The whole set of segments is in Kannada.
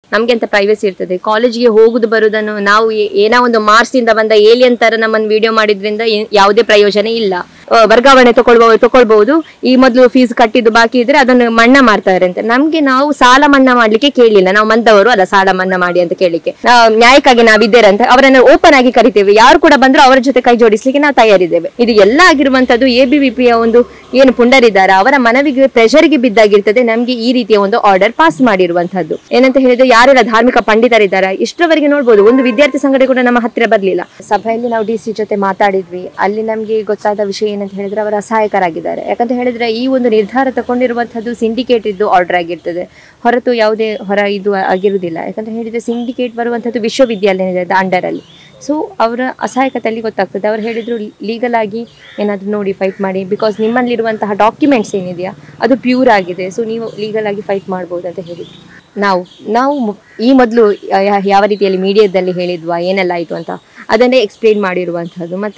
ನಮ್ಗೆ ಅಂತ ಪ್ರೈವಸಿ ಇರ್ತದೆ ಕಾಲೇಜಿಗೆ ಹೋಗುದು ಬರುದನ್ನು ನಾವು ಏ- ಏನೋ ಒಂದು ಮಾರ್ಸ್ ಇಂದ ಬಂದ ಏಲಿಯನ್ ತರ ನಮ್ಮನ್ನು ವಿಡಿಯೋ ಮಾಡಿದ್ರಿಂದ ಏನ್- ಯಾವುದೇ ಪ್ರಯೋಜನ ಇಲ್ಲ ಆ, ವರ್ಗಾವಣೆ ತಗೊಳ್ಬಹುದು ತಗೊಳ್ಬಹುದು ಈ ಮೊದಲು ಫೀಸ್ ಕಟ್ಟಿದ್ದು ಬಾಕಿ ಇದ್ರೆ ಅದನ್ನು ಮನ್ನಾ ಮಾಡ್ತಾರೆ ಅಂತ ನಮ್ಗೆ ನಾವು ಸಾಲ ಮನ್ನಾ ಮಾಡ್ಲಿಕ್ಕೆ ಕೇಳಿಲ್ಲ ನಾವು ಮಂದವರು ಅಲ್ಲ ಸಾಲ ಮನ್ನಾ ಮಾಡಿ ಅಂತ ಕೇಳಿಕ್ಕೆ ಆ, ನ್ಯಾಯಕ್ಕಾಗಿ ನಾವಿದ್ದೇವೆ ಅಂತ ಅವರನ್ನು ಓಪನ್ ಆಗಿ ಕರಿತೇವೆ ಯಾರು ಕೂಡ ಬಂದ್ರು ಅವರ ಜೊತೆ ಕೈ ಜೋಡಿಸ್ಲಿಕ್ಕೆ ನಾವು ತಯಾರಿದ್ದೇವೆ ಇದು ಎಲ್ಲ ಆಗಿರುವಂತದ್ದು ಎ ಬಿ ಯ ಒಂದು ಏನು ಪುಂಡರಿದ್ದಾರೆ ಅವರ ಮನವಿಗೆ ಪ್ರೆಷರ್ಗೆ ಬಿದ್ದಾಗಿರ್ತದೆ ನಮ್ಗೆ ಈ ರೀತಿಯ ಒಂದು ಆರ್ಡರ್ ಪಾಸ್ ಮಾಡಿರುವಂತದ್ದು ಏನಂತ ಹೇಳಿದ್ರೆ ಯಾರೆಲ್ಲ ಧಾರ್ಮಿಕ ಪಂಡಿತರಿದ್ದಾರೆ ಇಷ್ಟರವರೆಗೆ ನೋಡ್ಬೋದು ಒಂದು ವಿದ್ಯಾರ್ಥಿ ಸಂಘಟನೆ ಕೂಡ ನಮ್ಮ ಹತ್ತಿರ ಬರ್ಲಿಲ್ಲ ಸಭೆಯಲ್ಲಿ ನಾವು ಡಿ ಸಿ ಜೊತೆ ಮಾತಾಡಿದ್ವಿ ಅಲ್ಲಿ ನಮ್ಗೆ ಗೊತ್ತಾದ ವಿಷಯ ಏನಂತ ಹೇಳಿದ್ರೆ ಅವರ ಸಹಾಯಕರಾಗಿದ್ದಾರೆ ಯಾಕಂತ ಹೇಳಿದ್ರೆ ಈ ಒಂದು ನಿರ್ಧಾರ ತಗೊಂಡಿರುವಂತದ್ದು ಸಿಂಡಿಕೇಟ್ ಇದ್ದು ಆರ್ಡರ್ ಆಗಿರ್ತದೆ ಹೊರತು ಯಾವುದೇ ಹೊರ ಇದು ಆಗಿರುವುದಿಲ್ಲ ಯಾಕಂತ ಹೇಳಿದ್ರೆ ಸಿಂಡಿಕೇಟ್ ಬರುವಂತದ್ದು ವಿಶ್ವವಿದ್ಯಾಲಯದ ಅಂಡರ್ ಅಲ್ಲಿ ಸೊ ಅವರ ಅಸಹಾಯಕತೆಯಲ್ಲಿ ಗೊತ್ತಾಗ್ತದೆ ಅವ್ರು ಹೇಳಿದ್ರು ಲೀಗಲ್ ಆಗಿ ಏನಾದರೂ ನೋಡಿ ಫೈಟ್ ಮಾಡಿ ಬಿಕಾಸ್ ನಿಮ್ಮಲ್ಲಿರುವಂತಹ ಡಾಕ್ಯುಮೆಂಟ್ಸ್ ಏನಿದೆಯಾ ಅದು ಪ್ಯೂರ್ ಆಗಿದೆ ಸೊ ನೀವು ಲೀಗಲ್ ಆಗಿ ಫೈಟ್ ಮಾಡ್ಬೋದು ಅಂತ ಹೇಳಿದ್ರು ನಾವು ನಾವು ಮು- ಈ ಮೊದಲು ಯಾವ ರೀತಿಯಲ್ಲಿ ಮೀಡಿಯಾದಲ್ಲಿ ಹೇಳಿದ್ವಾ ಏನೆಲ್ಲ ಆಯಿತು ಅಂತ ಅದನ್ನೇ ಎಕ್ಸ್ಪ್ಲೇನ್ ಮಾಡಿರುವಂಥದ್ದು ಮತ್ತು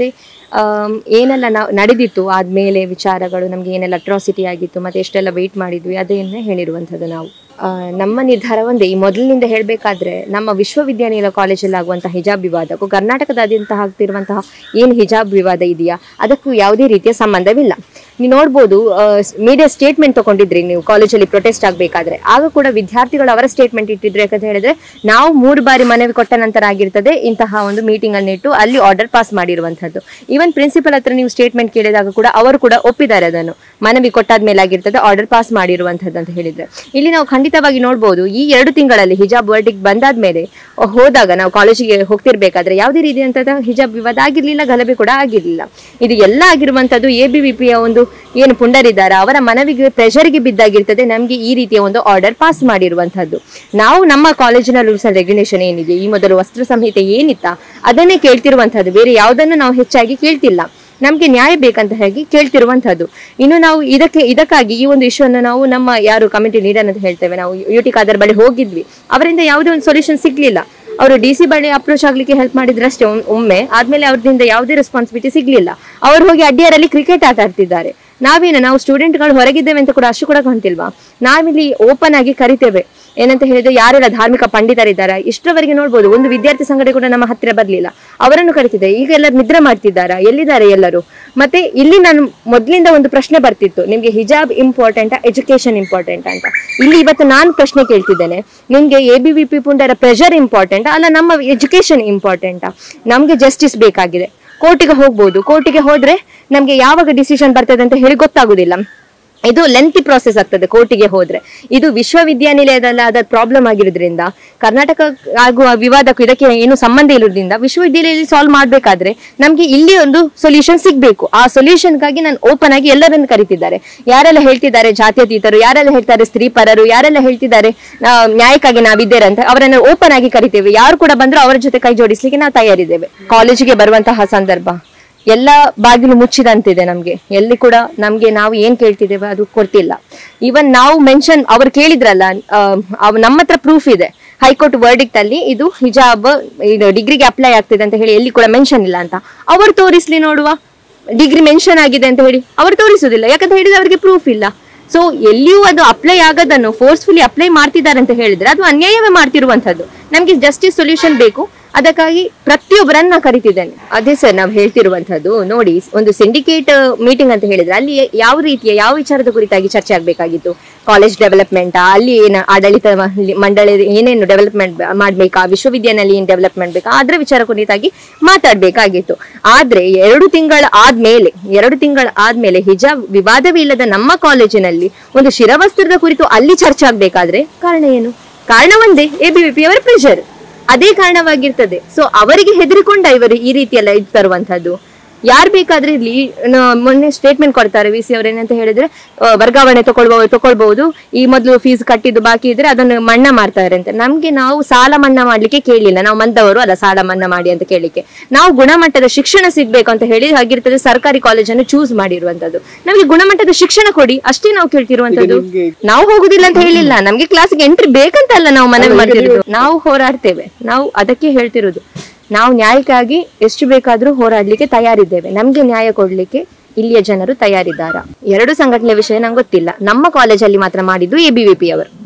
ಏನೆಲ್ಲ ನಾವು ನಡೆದಿತ್ತು ಆದಮೇಲೆ ವಿಚಾರಗಳು ನಮಗೆ ಏನೆಲ್ಲ ಅಟ್ರಾಸಿಟಿ ಆಗಿತ್ತು ಮತ್ತು ಎಷ್ಟೆಲ್ಲ ವೆಯ್ಟ್ ಮಾಡಿದ್ವಿ ಅದನ್ನೇ ಹೇಳಿರುವಂಥದ್ದು ನಾವು ಆ, ನಮ್ಮ ನಿರ್ಧಾರ ಒಂದೇ ಈ ಮೊದಲಿನಿಂದ ಹೇಳಬೇಕಾದ್ರೆ ನಮ್ಮ ವಿಶ್ವವಿದ್ಯಾನಿಲಯ ಕಾಲೇಜಲ್ಲಿ ಆಗುವಂತಹ ಹಿಜಾಬ್ ವಿವಾದಕ್ಕೂ ಕರ್ನಾಟಕದಾದ್ಯಂತ ಆಗ್ತಿರುವಂತಹ ಏನು ಹಿಜಾಬ್ ವಿವಾದ ಇದೆಯಾ ಅದಕ್ಕೂ ಯಾವುದೇ ರೀತಿಯ ಸಂಬಂಧವಿಲ್ಲ ನೀವು ನೋಡ್ಬೋದು ಮೀಡಿಯಾ ಸ್ಟೇಟ್ಮೆಂಟ್ ತಗೊಂಡಿದ್ರಿ ನೀವು ಕಾಲೇಜಲ್ಲಿ ಪ್ರೊಟೆಸ್ಟ್ ಆಗಬೇಕಾದ್ರೆ ಆಗ ಕೂಡ ವಿದ್ಯಾರ್ಥಿಗಳು ಅವರ ಸ್ಟೇಟ್ಮೆಂಟ್ ಇಟ್ಟಿದ್ರು ಯಾಕಂತ ಹೇಳಿದ್ರೆ ನಾವು ಮೂರು ಬಾರಿ ಮನವಿ ಕೊಟ್ಟ ನಂತರ ಆಗಿರ್ತದೆ ಇಂತಹ ಒಂದು ಮೀಟಿಂಗ್ ಅನ್ನು ಇಟ್ಟು ಅಲ್ಲಿ ಆರ್ಡರ್ ಪಾಸ್ ಮಾಡಿರುವಂತದ್ದು ಈವನ್ ಪ್ರಿನ್ಸಿಪಲ್ ಹತ್ರ ನೀವು ಸ್ಟೇಟ್ಮೆಂಟ್ ಕೇಳಿದಾಗ ಕೂಡ ಅವರು ಕೂಡ ಒಪ್ಪಿದ್ದಾರೆ ಅದನ್ನು ಮನವಿ ಕೊಟ್ಟಾದ ಮೇಲೆ ಆಗಿರ್ತದೆ ಆರ್ಡರ್ ಪಾಸ್ ಮಾಡಿರುವಂತದ್ದು ಅಂತ ಹೇಳಿದ್ರೆ ಇಲ್ಲಿ ನಾವು ಖಂಡಿತವಾಗಿ ನೋಡ್ಬೋದು ಈ ಎರಡು ತಿಂಗಳಲ್ಲಿ ಹಿಜಾಬ್ ವರ್ಡಿಗೆ ಬಂದಾದ್ಮೇಲೆ ಹೋದಾಗ ನಾವು ಕಾಲೇಜಿಗೆ ಹೋಗ್ತಿರ್ಬೇಕಾದ್ರೆ ಯಾವುದೇ ರೀತಿಯಂತದ ಹಿಜಾಬ್ ವಿವಾದ ಆಗಿರ್ಲಿಲ್ಲ ಗಲಭೆ ಕೂಡ ಆಗಿರ್ಲಿಲ್ಲ ಇದು ಎಲ್ಲ ಆಗಿರುವಂತದ್ದು ಎ ಬಿ ಯ ಒಂದು ಏನು ಪುಂಡರಿದ್ದಾರೆ ಅವರ ಮನವಿಗೆ ಪ್ರೆಷರ್ಗೆ ಬಿದ್ದಾಗಿರ್ತದೆ ನಮ್ಗೆ ಈ ರೀತಿಯ ಒಂದು ಆರ್ಡರ್ ಪಾಸ್ ಮಾಡಿರುವಂತದ್ದು ನಾವು ನಮ್ಮ ಕಾಲೇಜಿನ ರೂಲ್ಸ್ ಅಂಡ್ ರೆಗ್ಯುಲೇಷನ್ ಏನಿದೆ ಈ ಮೊದಲು ವಸ್ತ್ರ ಸಂಹಿತೆ ಏನಿತ್ತ ಅದನ್ನೇ ಕೇಳ್ತಿರುವಂತದ್ದು ಬೇರೆ ಯಾವುದನ್ನು ನಾವು ಹೆಚ್ಚಾಗಿ ಕೇಳ್ತಿಲ್ಲ ನಮ್ಗೆ ನ್ಯಾಯ ಬೇಕಂತ ಹೇಳಿ ಕೇಳ್ತಿರುವಂತದ್ದು ಇನ್ನು ನಾವು ಇದಕ್ಕೆ ಇದಕ್ಕಾಗಿ ಈ ಒಂದು ಇಶ್ಯೂ ಅನ್ನು ನಾವು ನಮ್ಮ ಯಾರು ಕಮಿಟಿ ಲೀಡರ್ ಅಂತ ಹೇಳ್ತೇವೆ ನಾವು ಯು ಟಿ ಖಾದರ್ ಬಳಿ ಹೋಗಿದ್ವಿ ಅವರಿಂದ ಯಾವುದೇ ಒಂದು ಸೊಲ್ಯೂಷನ್ ಸಿಗ್ಲಿಲ್ಲ ಅವರು ಡಿ ಸಿ ಬಳಿ ಅಪ್ರೋಚ್ ಆಗ್ಲಿಕ್ಕೆ ಹೆಲ್ಪ್ ಮಾಡಿದ್ರಷ್ಟೇ ಒಮ್- ಒಮ್ಮೆ ಆದ್ಮೇಲೆ ಅವ್ರದಿಂದ ಯಾವುದೇ ರೆಸ್ಪಾನ್ಸಿಬಿಲಿಟಿ ಸಿಗ್ಲಿಲ್ಲ ಅವ್ರು ಹೋಗಿ ಅಡ್ಡಿಯರಲ್ಲಿ ಕ್ರಿಕೆಟ್ ಆಟ ಆಡ್ತಿದ್ದಾರೆ ನಾವೇನು ನಾವು ಸ್ಟೂಡೆಂಟ್ಗಳು ಹೊರಗಿದ್ದೇವೆ ಅಂತ ಕೂಡ ಅಷ್ಟು ಕೂಡ ಕಾಣ್ತಿಲ್ವಾ ನಾವಿಲ್ಲಿ ಓಪನ್ ಆಗಿ ಕರಿತೇವೆ ಏನಂತ ಹೇಳಿದ್ರೆ ಯಾರೆಲ್ಲ ಧಾರ್ಮಿಕ ಪಂಡಿತರಿದ್ದಾರೆ ಇಷ್ಟರವರೆಗೆ ನೋಡ್ಬೋದು ಒಂದು ವಿದ್ಯಾರ್ಥಿ ಸಂಘಟನೆ ಕೂಡ ನಮ್ಮ ಹತ್ತಿರ ಬರ್ಲಿಲ್ಲ ಅವರನ್ನು ಕರಿತಿದ್ದೆ ಈಗ ಎಲ್ಲರೂ ನಿದ್ರೆ ಮಾಡ್ತಿದ್ದಾರಾ ಎಲ್ಲಿದ್ದಾರೆ ಎಲ್ಲರೂ ಮತ್ತೆ ಇಲ್ಲಿ ನಾನು ಮೊದಲಿಂದ ಒಂದು ಪ್ರಶ್ನೆ ಬರ್ತಿತ್ತು ನಿಮ್ಗೆ ಹಿಜಾಬ್ ಇಂಪಾರ್ಟೆಂಟ್ ಎಜುಕೇಶನ್ ಇಂಪಾರ್ಟೆಂಟ್ ಅಂತ ಇಲ್ಲಿ ಇವತ್ತು ನಾನು ಪ್ರಶ್ನೆ ಕೇಳ್ತಿದ್ದೇನೆ ನಿಮ್ಗೆ ಎ ಬಿ ವಿ ಪಿ ಪುಂಡರ ಪ್ರೆಷರ್ ಇಂಪಾರ್ಟೆಂಟ್ ಅಲ್ಲ ನಮ್ಮ ಎಜುಕೇಶನ್ ಇಂಪಾರ್ಟೆಂಟಾ ನಮ್ಗೆ ಜಸ್ಟಿಸ್ ಬೇಕಾಗಿದೆ ಕೋರ್ಟಿಗೆ ಹೋಗ್ಬೋದು ಕೋರ್ಟಿಗೆ ಹೋದ್ರೆ ನಮ್ಗೆ ಯಾವಾಗ ಡಿಸಿಷನ್ ಬರ್ತದೆ ಅಂತ ಹೇಳಿ ಗೊತ್ತಾಗುದಿಲ್ಲ ಇದು ಲೆಂತಿ ಪ್ರಾಸೆಸ್ ಆಗ್ತದೆ ಕೋರ್ಟಿಗೆ ಹೋದ್ರೆ ಇದು ವಿಶ್ವವಿದ್ಯಾನಿಲಯದಲ್ಲಿ ಅದ ಪ್ರಾಬ್ಲಮ್ ಆಗಿರೋದ್ರಿಂದ ಕರ್ನಾಟಕ ಆಗುವ ವಿವಾದಕ್ಕೂ ಇದಕ್ಕೆ ಏನು ಸಂಬಂಧ ಇರೋದ್ರಿಂದ ವಿಶ್ವವಿದ್ಯಾಲಯದಲ್ಲಿ ಸಾಲ್ವ್ ಮಾಡ್ಬೇಕಾದ್ರೆ ನಮ್ಗೆ ಇಲ್ಲಿ ಒಂದು ಸೊಲ್ಯೂಷನ್ ಸಿಗ್ಬೇಕು ಆ ಸೊಲ್ಯೂಷನ್ಗಾಗಿ ನಾನು ಓಪನ್ ಆಗಿ ಎಲ್ಲರನ್ನು ಕರಿತಿದ್ದಾರೆ ಯಾರೆಲ್ಲ ಹೇಳ್ತಿದ್ದಾರೆ ಜಾತ್ಯತೀತರು ಯಾರೆಲ್ಲ ಹೇಳ್ತಾರೆ ಸ್ತ್ರೀ ಪರರು ಯಾರೆಲ್ಲ ಹೇಳ್ತಿದ್ದಾರೆ ಆ, ನ್ಯಾಯಕ್ಕಾಗಿ ನಾವಿದ್ದೇವೆ ಅಂತ ಅವರನ್ನು ಓಪನ್ ಆಗಿ ಕರಿತೇವೆ ಯಾರು ಕೂಡ ಬಂದ್ರು ಅವರ ಜೊತೆ ಕೈ ಜೋಡಿಸ್ಲಿಕ್ಕೆ ನಾವು ತಯಾರಿದ್ದೇವೆ ಕಾಲೇಜಿಗೆ ಬರುವಂತಹ ಸಂದರ್ಭ ಎಲ್ಲ ಬಾಗಿಲು ಮುಚ್ಚಿದಂತಿದೆ ನಮ್ಗೆ ಎಲ್ಲಿ ಕೂಡ ನಮ್ಗೆ ನಾವು ಏನ್ ಕೇಳ್ತಿದ್ದೇವೆ ಅದು ಕೊಡ್ತಿಲ್ಲ ಈವನ್ ನಾವು ಮೆನ್ಷನ್ ಅವ್ರು ಕೇಳಿದ್ರಲ್ಲ ಆ, ಅವ್- ನಮ್ಮ ಹತ್ರ ಪ್ರೂಫ್ ಇದೆ ಹೈಕೋರ್ಟ್ ವರ್ಡಿಕ್ಟ್ ಅಲ್ಲಿ ಇದು ಹಿಜಾಬ್ ಇದು ಡಿಗ್ರಿಗೆ ಅಪ್ಲೈ ಆಗ್ತಿದೆ ಅಂತ ಹೇಳಿ ಎಲ್ಲಿ ಕೂಡ ಮೆನ್ಷನ್ ಇಲ್ಲ ಅಂತ ಅವರು ತೋರಿಸ್ಲಿ ನೋಡುವ ಡಿಗ್ರಿ ಮೆನ್ಷನ್ ಆಗಿದೆ ಅಂತ ಹೇಳಿ ಅವರು ತೋರಿಸುದಿಲ್ಲ ಯಾಕಂತ ಹೇಳಿದ್ರೆ ಅವರಿಗೆ ಪ್ರೂಫ್ ಇಲ್ಲ ಸೊ ಎಲ್ಲಿಯೂ ಅದು ಅಪ್ಲೈ ಆಗೋದನ್ನು ಫೋರ್ಸ್ಫುಲಿ ಅಪ್ಲೈ ಮಾಡ್ತಿದ್ದಾರೆ ಅಂತ ಹೇಳಿದ್ರೆ ಅದು ಅನ್ಯಾಯವೇ ಮಾಡ್ತಿರುವಂತದ್ದು ನಮ್ಗೆ ಜಸ್ಟಿಸ್ ಸೊಲ್ಯೂಷನ್ ಬೇಕು ಅದಕ್ಕಾಗಿ ಪ್ರತಿಯೊಬ್ಬರನ್ನ ನಾ ಕರಿತಿದ್ದೇನೆ ಅದೇ ಸರ್ ನಾವು ಹೇಳ್ತಿರುವಂತದ್ದು ನೋಡಿ ಒಂದು ಸಿಂಡಿಕೇಟ್ ಮೀಟಿಂಗ್ ಅಂತ ಹೇಳಿದ್ರೆ ಅಲ್ಲಿ ಯಾವ ರೀತಿಯ ಯಾವ ವಿಚಾರದ ಕುರಿತಾಗಿ ಚರ್ಚೆ ಆಗ್ಬೇಕಾಗಿತ್ತು ಕಾಲೇಜ್ ಡೆವಲಪ್ಮೆಂಟ್ ಅಲ್ಲಿ ಏನು ಆಡಳಿತ ಮ- ಮಂಡಳಿ ಏನೇನು ಡೆವಲಪ್ಮೆಂಟ್ ಮಾಡ್ಬೇಕಾ ವಿಶ್ವವಿದ್ಯಾನಿಲಯ ಏನ್ ಡೆವಲಪ್ಮೆಂಟ್ ಬೇಕಾ ಅದ್ರ ವಿಚಾರ ಕುರಿತಾಗಿ ಮಾತಾಡ್ಬೇಕಾಗಿತ್ತು ಆದ್ರೆ ಎರಡು ತಿಂಗಳ ಆದ್ಮೇಲೆ ಎರಡು ತಿಂಗಳ ಆದ್ಮೇಲೆ ಹಿಜಾಬ್ ವಿವಾದವೇ ಇಲ್ಲದ ನಮ್ಮ ಕಾಲೇಜಿನಲ್ಲಿ ಒಂದು ಶಿರವಸ್ತ್ರದ ಕುರಿತು ಅಲ್ಲಿ ಚರ್ಚೆ ಆಗ್ಬೇಕಾದ್ರೆ ಕಾರಣ ಏನು ಕಾರಣ ಒಂದೇ ಎಬಿವಿಪಿ ಅವರ ಪ್ರೆಷರ್ ಅದೇ ಕಾರಣವಾಗಿರ್ತದೆ ಸೊ ಅವರಿಗೆ ಹೆದರಿಕೊಂಡ ಇವರು ಈ ರೀತಿಯೆಲ್ಲ ಇದು ತರುವಂತದ್ದು ಯಾರು ಬೇಕಾದ್ರೆ ಇಲ್ಲಿ ನ- ಮೊನ್ನೆ ಸ್ಟೇಟ್ಮೆಂಟ್ ಕೊಡ್ತಾರೆ ವಿ ಸಿ ಅವ್ರು ಏನಂತ ಹೇಳಿದ್ರೆ ಆ, ವರ್ಗಾವಣೆ ತಗೊಳ್ಬಹುದು ತಗೊಳ್ಬಹುದು ಈ ಮೊದಲು ಫೀಸ್ ಕಟ್ಟಿದ್ದು ಬಾಕಿ ಇದ್ರೆ ಅದನ್ನು ಮನ್ನಾ ಮಾಡ್ತಾರೆ ಅಂತ ನಮ್ಗೆ ನಾವು ಸಾಲ ಮನ್ನಾ ಮಾಡ್ಲಿಕ್ಕೆ ಕೇಳಿಲ್ಲ ನಾವು ಮಂದವರು ಅಲ್ಲ ಸಾಲ ಮನ್ನಾ ಮಾಡಿ ಅಂತ ಕೇಳಿಕ್ಕೆ ನಾವು ಗುಣಮಟ್ಟದ ಶಿಕ್ಷಣ ಸಿಗ್ಬೇಕು ಅಂತ ಹೇಳಿ ಹಾಗಿರ್ತದೆ ಸರ್ಕಾರಿ ಕಾಲೇಜನ್ನು ಚೂಸ್ ಮಾಡಿರುವಂತದ್ದು ನಮ್ಗೆ ಗುಣಮಟ್ಟದ ಶಿಕ್ಷಣ ಕೊಡಿ ಅಷ್ಟೇ ನಾವು ಕೇಳ್ತಿರುವಂತದ್ದು ನಾವು ಹೋಗುದಿಲ್ಲ ಅಂತ ಹೇಳಿಲ್ಲ ನಮ್ಗೆ ಕ್ಲಾಸ್ಗೆ ಎಂಟ್ರಿ ಬೇಕಂತಲ್ಲ ನಾವು ಮನವಿ ಮಾಡ್ತಿರೋದು ನಾವು ಹೋರಾಡ್ತೇವೆ ನಾವು ಅದಕ್ಕೆ ಹೇಳ್ತಿರೋದು ನಾವು ನ್ಯಾಯಕ್ಕಾಗಿ ಎಷ್ಟು ಬೇಕಾದ್ರೂ ಹೋರಾಡ್ಲಿಕ್ಕೆ ತಯಾರಿದ್ದೇವೆ ನಮ್ಗೆ ನ್ಯಾಯ ಕೊಡ್ಲಿಕ್ಕೆ ಇಲ್ಲಿಯ ಜನರು ತಯಾರಿದ್ದಾರಾ ಎರಡು ಸಂಘಟನೆ ವಿಷಯ ನಂಗೆ ಗೊತ್ತಿಲ್ಲ ನಮ್ಮ ಕಾಲೇಜಲ್ಲಿ ಮಾತ್ರ ಮಾಡಿದ್ದು ಎ ಬಿ ವಿ ಪಿ ಅವರು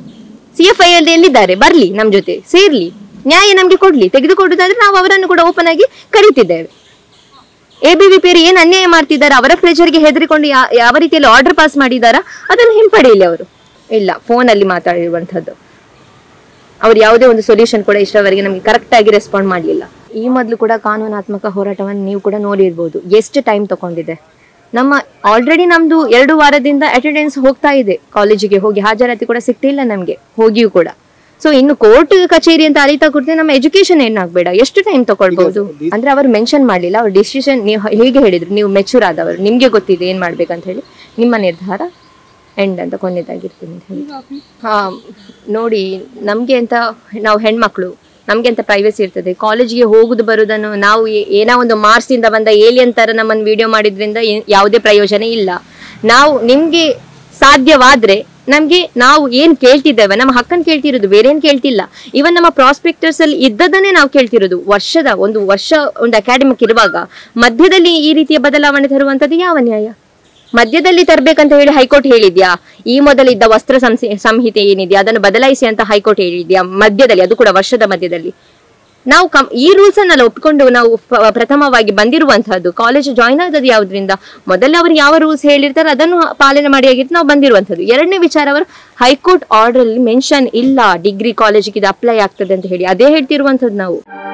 ಸಿ ಎಫ್ ಐ ಅಲ್ಲಿ ಎಲ್ಲಿದ್ದಾರೆ ಬರ್ಲಿ ನಮ್ ಜೊತೆ ಸೇರ್ಲಿ ನ್ಯಾಯ ನಮ್ಗೆ ಕೊಡ್ಲಿ ತೆಗೆದುಕೊಡುದಾದ್ರೆ ನಾವು ಅವರನ್ನು ಕೂಡ ಓಪನ್ ಆಗಿ ಕರೀತಿದ್ದೇವೆ ಎ ಬಿ ಪಿ ಏನ್ ಅನ್ಯಾಯ ಮಾಡ್ತಿದ್ದಾರೆ ಅವರ ಪ್ರೆಷರ್ಗೆ ಹೆದರಿಕೊಂಡು ಯಾ- ಯಾವ ರೀತಿಯಲ್ಲಿ ಆರ್ಡರ್ ಪಾಸ್ ಮಾಡಿದಾರ ಅದನ್ನು ಹಿಂಪಡೆಯಲಿ ಅವರು ಇಲ್ಲ ಫೋನಲ್ಲಿ ಮಾತಾಡಿರುವಂಥದ್ದು ಅವ್ರು ಯಾವುದೇ ಒಂದು ಸೊಲ್ಯೂಷನ್ ಕೂಡ ಇಷ್ಟವರೆಗೆ ನಮಗೆ ಕರೆಕ್ಟ್ ಆಗಿ ರೆಸ್ಪಾಂಡ್ ಮಾಡಲಿಲ್ಲ ಈ ಮೊದಲು ಕೂಡ ಕಾನೂನಾತ್ಮಕ ಹೋರಾಟವನ್ನು ನೀವು ಕೂಡ ನೋಡಿರ್ಬೋದು ಎಷ್ಟು ಟೈಮ್ ತಗೊಂಡಿದೆ ನಮ್ಮ ಆಲ್ರೆಡಿ ನಮ್ದು ಎರಡು ವಾರದಿಂದ ಅಟೆಂಡೆನ್ಸ್ ಹೋಗ್ತಾ ಇದೆ ಕಾಲೇಜಿಗೆ ಹೋಗಿ ಹಾಜರಾತಿ ಕೂಡ ಸಿಗ್ತಿಲ್ಲ ನಮಗೆ ಹೋಗಿಯೂ ಕೂಡ ಸೊ ಇನ್ನು ಕೋರ್ಟ್ ಕಚೇರಿ ಅಂತ ಅಲಿತಾ ಕೂರ್ತೆ ನಮ್ಮ ಎಜುಕೇಶನ್ ಏನಾಗಬೇಡ ಎಷ್ಟು ಟೈಮ್ ತಗೊಳ್ಬಹುದು ಅಂದ್ರೆ ಅವರು ಮೆನ್ಷನ್ ಮಾಡಲಿಲ್ಲ ಅವ್ರ ಡಿಸಿಷನ್ ನೀವು ಹೇಗೆ ಹೇಳಿದ್ರು ನೀವು ಮೆಚೂರ್ ಆದವರು ನಿಮ್ಗೆ ಗೊತ್ತಿದೆ ಏನ್ ಮಾಡ್ಬೇಕಂತ ಹೇಳಿ ನಿಮ್ಮ ನಿರ್ಧಾರ ಎಂಡ್ ಅಂತ ಕೊನೆಯದಾಗಿರ್ತೀನಿ ಅಂತ ಹೇಳಿ ಹಾ ನೋಡಿ ನಮ್ಗೆ ಅಂತ ನಾವು ಹೆಣ್ಮಕ್ಳು ನಮ್ಗೆ ಅಂತ ಪ್ರೈವಸಿ ಇರ್ತದೆ ಕಾಲೇಜಿಗೆ ಹೋಗುದು ಬರುದನ್ನು ನಾವು ಏ- ಏನೋ ಒಂದು ಮಾರ್ಸ್ ಇಂದ ಬಂದ ಏಲಿಯನ್ ತರ ನಮ್ಮನ್ನು ವಿಡಿಯೋ ಮಾಡಿದ್ರಿಂದ ಏನ್- ಯಾವುದೇ ಪ್ರಯೋಜನ ಇಲ್ಲ ನಾವು ನಿಮ್ಗೆ ಸಾಧ್ಯವಾದ್ರೆ ನಮ್ಗೆ ನಾವು ಏನ್ ಕೇಳ್ತಿದ್ದೇವೆ ನಮ್ಮ ಹಕ್ಕನ್ನು ಕೇಳ್ತಿರೋದು ಬೇರೆ ಏನ್ ಕೇಳ್ತಿಲ್ಲ ಇವನ್ ನಮ್ಮ ಪ್ರಾಸ್ಪೆಕ್ಟರ್ಸ್ ಅಲ್ಲಿ ಇದ್ದದನ್ನೇ ನಾವು ಕೇಳ್ತಿರೋದು ವರ್ಷದ ಒಂದು ವರ್ಷ ಒಂದು ಅಕಾಡೆಮಿಕ್ ಇರುವಾಗ ಮಧ್ಯದಲ್ಲಿ ಈ ರೀತಿಯ ಬದಲಾವಣೆ ತರುವಂತದ್ದು ಯಾವ ನ್ಯಾಯ ಮಧ್ಯದಲ್ಲಿ ತರ್ಬೇಕಂತ ಹೇಳಿ ಹೈಕೋರ್ಟ್ ಹೇಳಿದ್ಯಾ ಈ ಮೊದಲಿದ್ದ ವಸ್ತ್ರ ಸಂಸಿ- ಸಂಹಿತೆ ಏನಿದೆಯಾ ಅದನ್ನು ಬದಲಾಯಿಸಿ ಅಂತ ಹೈಕೋರ್ಟ್ ಹೇಳಿದ್ಯಾ ಮಧ್ಯದಲ್ಲಿ ಅದು ಕೂಡ ವರ್ಷದ ಮಧ್ಯದಲ್ಲಿ ನಾವು ಕಂ ಈ ರೂಲ್ಸ್ ಅನ್ನೆಲ್ಲ ಒಪ್ಪಿಕೊಂಡು ನಾವು ಪ- ಪ್ರಥಮವಾಗಿ ಬಂದಿರುವಂತಹದ್ದು ಕಾಲೇಜ್ ಜಾಯ್ನ್ ಆದದ್ದು ಯಾವ್ದ್ರಿಂದ ಮೊದಲು ಅವರು ಯಾವ ರೂಲ್ಸ್ ಹೇಳಿರ್ತಾರೆ ಅದನ್ನು ಪಾಲನೆ ಮಾಡಿ ಆಗಿರ್ತಾರೆ ನಾವು ಬಂದಿರುವಂತದ್ದು ಎರಡನೇ ವಿಚಾರ ಅವರು ಹೈಕೋರ್ಟ್ ಆರ್ಡರ್ ಅಲ್ಲಿ ಮೆನ್ಷನ್ ಇಲ್ಲ ಡಿಗ್ರಿ ಕಾಲೇಜಿಗೆ ಇದು ಅಪ್ಲೈ ಆಗ್ತದೆ ಅಂತ ಹೇಳಿ ಅದೇ ಹೇಳ್ತಿರುವಂತದ್ದು ನಾವು